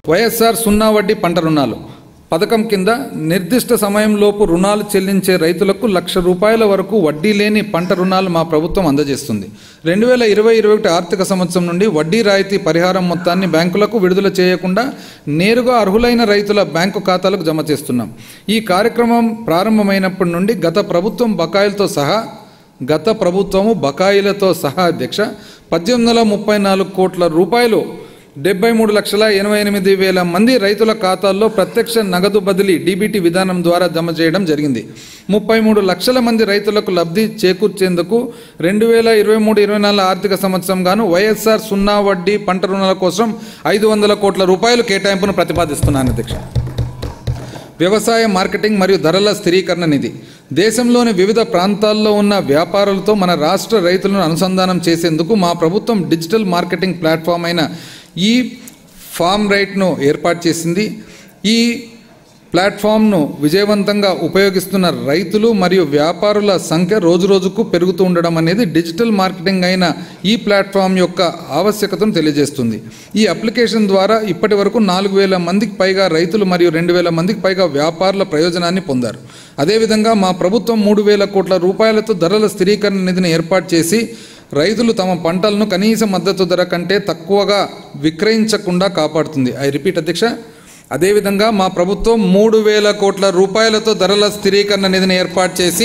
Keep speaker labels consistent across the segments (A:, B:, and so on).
A: వైఎస్ఆర్ సున్నా వడ్డీ పంట రుణాలు పథకం కింద నిర్దిష్ట సమయంలోపు రుణాలు చెల్లించే రైతులకు లక్ష రూపాయల వరకు వడ్డీ లేని పంట రుణాలు మా ప్రభుత్వం అందజేస్తుంది రెండు వేల ఇరవై ఇరవై ఒకటి ఆర్థిక సంవత్సరం నుండి వడ్డీ రాయితీ పరిహారం మొత్తాన్ని బ్యాంకులకు విడుదల చేయకుండా నేరుగా అర్హులైన రైతుల బ్యాంకు ఖాతాలకు జమ చేస్తున్నాం ఈ కార్యక్రమం ప్రారంభమైనప్పటి నుండి గత ప్రభుత్వం బకాయిలతో సహా గత ప్రభుత్వము బకాయిలతో సహా అధ్యక్ష పద్దెనిమిది వందల ముప్పై నాలుగు కోట్ల రూపాయలు డెబ్బై మూడు లక్షల ఎనభై ఎనిమిది వేల మంది రైతుల ఖాతాల్లో ప్రత్యక్ష నగదు బదిలీ డీబీటీ విధానం ద్వారా జమ చేయడం జరిగింది ముప్పై మూడు లక్షల మంది రైతులకు లబ్ధి చేకూర్చేందుకు రెండు వేల ఇరవై మూడు ఇరవై నాలుగు ఆర్థిక సంవత్సరం గాను వైఎస్ఆర్ సున్నా వడ్డీ పంట రుణాల కోసం ఐదు వందల కోట్ల రూపాయలు కేటాయింపును ప్రతిపాదిస్తున్నాను అధ్యక్ష వ్యవసాయ మార్కెటింగ్ మరియు ధరల స్థిరీకరణ నిధి దేశంలోని వివిధ ప్రాంతాల్లో ఉన్న వ్యాపారులతో మన రాష్ట్ర రైతులను అనుసంధానం చేసేందుకు మా ప్రభుత్వం డిజిటల్ మార్కెటింగ్ ప్లాట్ఫామ్ అయిన ఈ ఫామ్ రైట్ను ఏర్పాటు చేసింది ఈ ప్లాట్ఫామ్ను విజయవంతంగా ఉపయోగిస్తున్న రైతులు మరియు వ్యాపారుల సంఖ్య రోజురోజుకు పెరుగుతూ ఉండడం అనేది డిజిటల్ మార్కెటింగ్ అయిన ఈ ప్లాట్ఫామ్ యొక్క ఆవశ్యకతను తెలియజేస్తుంది ఈ అప్లికేషన్ ద్వారా ఇప్పటి వరకు నాలుగు వేల మందికి పైగా రైతులు మరియు రెండు వేల మందికి పైగా వ్యాపారుల ప్రయోజనాన్ని పొందారు అదేవిధంగా మా ప్రభుత్వం మూడు వేల కోట్ల రూపాయలతో ధరల స్థిరీకరణ నిధిని ఏర్పాటు చేసి రైతులు తమ పంటలను కనీస మద్దతు ధర కంటే తక్కువగా విక్రయించకుండా కాపాడుతుంది ఐ రిపీట్ అధ్యక్ష అదేవిధంగా మా ప్రభుత్వం మూడు వేల కోట్ల రూపాయలతో ధరల స్థిరీకరణ నిధిని ఏర్పాటు చేసి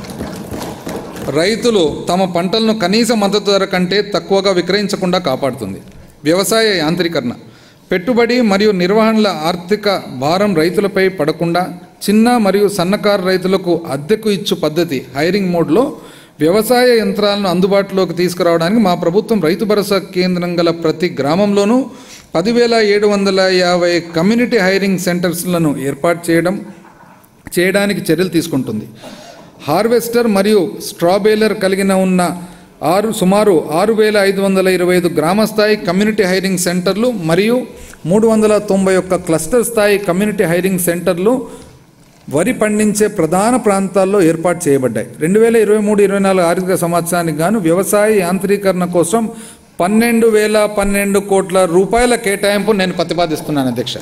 A: రైతులు తమ పంటలను కనీస మద్దతు ధర కంటే తక్కువగా విక్రయించకుండా కాపాడుతుంది వ్యవసాయ యాంత్రీకరణ పెట్టుబడి మరియు నిర్వహణల ఆర్థిక భారం రైతులపై పడకుండా చిన్న మరియు సన్నకారు రైతులకు అద్దెకు ఇచ్చు పద్ధతి హైరింగ్ మోడ్లో వ్యవసాయ యంత్రాలను అందుబాటులోకి తీసుకురావడానికి మా ప్రభుత్వం రైతు భరోసా కేంద్రం గల ప్రతి గ్రామంలోనూ పదివేల ఏడు వందల యాభై కమ్యూనిటీ హైరింగ్ సెంటర్స్లను ఏర్పాటు చేయడం చేయడానికి చర్యలు తీసుకుంటుంది హార్వెస్టర్ మరియు స్ట్రాబేలర్ కలిగిన ఉన్న ఆరు సుమారు ఆరు వేల ఐదు వందల ఇరవై ఐదు గ్రామ స్థాయి కమ్యూనిటీ హైరింగ్ సెంటర్లు మరియు మూడు వందల తొంభై ఒక్క క్లస్టర్ స్థాయి కమ్యూనిటీ హైరింగ్ సెంటర్లు వరి పండించే ప్రధాన ప్రాంతాల్లో ఏర్పాటు చేయబడ్డాయి రెండు వేల ఇరవై మూడు ఇరవై నాలుగు ఆర్థిక సంవత్సరానికి గాను వ్యవసాయ యాంత్రీకరణ కోసం పన్నెండు వేల పన్నెండు కోట్ల రూపాయల కేటాయింపు నేను ప్రతిపాదిస్తున్నాను అధ్యక్ష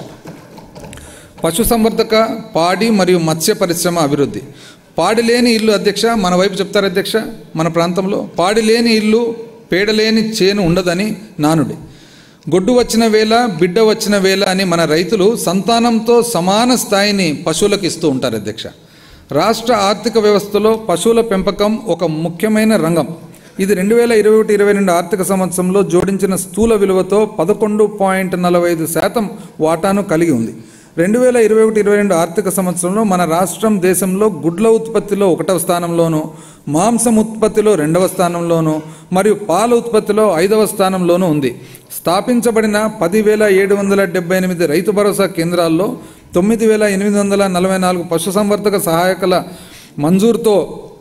A: పశుసంవర్ధక పాడి మరియు మత్స్య పరిశ్రమ అభివృద్ధి పాడి లేని ఇల్లు అధ్యక్ష మన వైపు చెప్తారు అధ్యక్ష మన ప్రాంతంలో పాడి లేని ఇల్లు పేడలేని చేను ఉండదని నానుడి గొడ్డు వచ్చిన వేళ బిడ్డ వచ్చిన వేళ అని మన రైతులు సంతానంతో సమాన స్థాయిని పశువులకు ఇస్తూ ఉంటారు అధ్యక్ష రాష్ట్ర ఆర్థిక వ్యవస్థలో పశువుల పెంపకం ఒక ముఖ్యమైన రంగం ఇది రెండు వేల ఇరవై ఒకటి ఇరవై రెండు ఆర్థిక సంవత్సరంలో జోడించిన స్థూల విలువతో పదకొండు పాయింట్ నలభై ఐదు శాతం వాటాను కలిగి ఉంది రెండు వేల ఇరవై ఒకటి ఇరవై రెండు ఆర్థిక సంవత్సరంలో మన రాష్ట్రం దేశంలో గుడ్ల ఉత్పత్తిలో ఒకటవ స్థానంలోను మాంసం ఉత్పత్తిలో రెండవ స్థానంలోను మరియు పాల ఉత్పత్తిలో ఐదవ స్థానంలోనూ ఉంది స్థాపించబడిన పదివేల ఏడు వందల డెబ్బై ఎనిమిది రైతు భరోసా కేంద్రాల్లో తొమ్మిది వేల ఎనిమిది వందల నలభై నాలుగు పశుసంవర్ధక సహాయకుల మంజూరుతో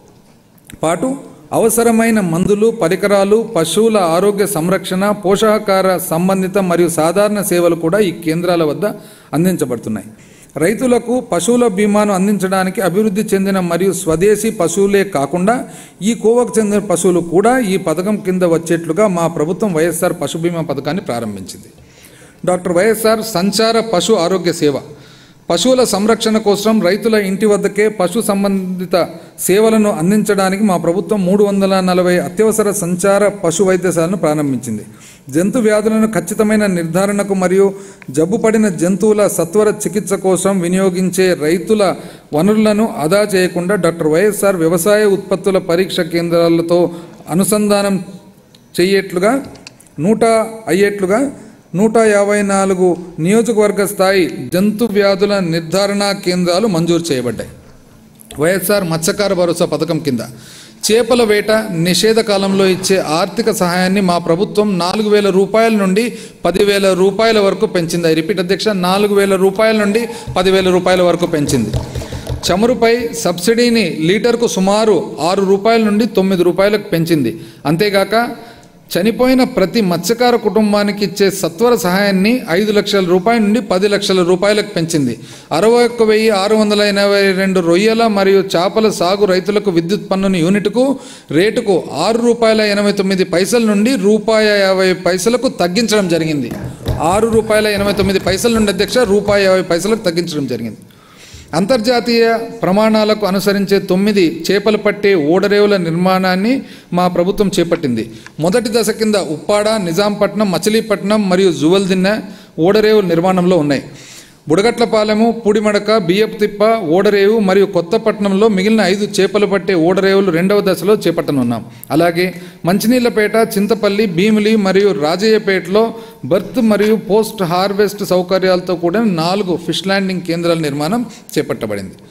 A: పాటు అవసరమైన మందులు పరికరాలు పశువుల ఆరోగ్య సంరక్షణ పోషకాహార సంబంధిత మరియు సాధారణ సేవలు కూడా ఈ కేంద్రాల వద్ద అందించబడుతున్నాయి రైతులకు పశువుల బీమాను అందించడానికి అభివృద్ధి చెందిన మరియు స్వదేశీ పశువులే కాకుండా ఈ కోవకు చెందిన పశువులు కూడా ఈ పథకం కింద వచ్చేట్లుగా మా ప్రభుత్వం వైఎస్ఆర్ పశు బీమా పథకాన్ని ప్రారంభించింది డాక్టర్ వైఎస్ఆర్ సంచార పశు ఆరోగ్య సేవ పశువుల సంరక్షణ కోసం రైతుల ఇంటి వద్దకే పశు సంబంధిత సేవలను అందించడానికి మా ప్రభుత్వం మూడు వందల నలభై అత్యవసర సంచార పశు వైద్యశాలను ప్రారంభించింది జంతు వ్యాధులను ఖచ్చితమైన నిర్ధారణకు మరియు జబ్బుపడిన జంతువుల సత్వర చికిత్స కోసం వినియోగించే రైతుల వనరులను ఆదా చేయకుండా డాక్టర్ వైఎస్ఆర్ వ్యవసాయ ఉత్పత్తుల పరీక్ష కేంద్రాలతో అనుసంధానం చెయ్యేట్లుగా నూట అయ్యేట్లుగా నూట యాభై నాలుగు నియోజకవర్గ స్థాయి జంతు వ్యాధుల నిర్ధారణ కేంద్రాలు మంజూరు చేయబడ్డాయి వైఎస్ఆర్ మత్స్యకార భరోసా పథకం కింద చేపల వేట నిషేధ కాలంలో ఇచ్చే ఆర్థిక సహాయాన్ని మా ప్రభుత్వం నాలుగు వేల రూపాయల నుండి పదివేల రూపాయల వరకు పెంచింది ఐ రిపీట్ అధ్యక్ష నాలుగు వేల రూపాయల నుండి పదివేల రూపాయల వరకు పెంచింది చమురుపై సబ్సిడీని లీటర్కు సుమారు ఆరు రూపాయల నుండి తొమ్మిది రూపాయలకు పెంచింది అంతేగాక చనిపోయిన ప్రతి మత్స్యకార కుటుంబానికి ఇచ్చే సత్వర సహాయాన్ని ఐదు లక్షల రూపాయల నుండి పది లక్షల రూపాయలకు పెంచింది అరవై ఒక్క వెయ్యి ఆరు వందల ఎనభై రెండు రొయ్యల మరియు చేపల సాగు రైతులకు విద్యుత్ పన్నుని యూనిట్కు రేటుకు ఆరు రూపాయల ఎనభై తొమ్మిది పైసల నుండి రూపాయ యాభై పైసలకు తగ్గించడం జరిగింది ఆరు రూపాయల ఎనభై తొమ్మిది పైసల నుండి అధ్యక్ష రూపాయి యాభై పైసలకు తగ్గించడం జరిగింది అంతర్జాతీయ ప్రమాణాలకు అనుసరించే తొమ్మిది చేపలు పట్టే ఓడరేవుల నిర్మాణాన్ని మా ప్రభుత్వం చేపట్టింది మొదటి దశ కింద ఉప్పాడ నిజాంపట్నం మచిలీపట్నం మరియు జువల్దిన్న ఓడరేవుల నిర్మాణంలో ఉన్నాయి బుడగట్లపాలెము పూడిమడక బియ్యపు తిప్ప ఓడరేవు మరియు కొత్తపట్నంలో మిగిలిన ఐదు చేపలు పట్టే ఓడరేవులు రెండవ దశలో చేపట్టనున్నాం అలాగే మంచినీళ్లపేట చింతపల్లి భీమిలి మరియు రాజయ్యపేటలో బర్త్ మరియు పోస్ట్ హార్వెస్ట్ సౌకర్యాలతో కూడిన నాలుగు ఫిష్ ల్యాండింగ్ కేంద్రాల నిర్మాణం చేపట్టబడింది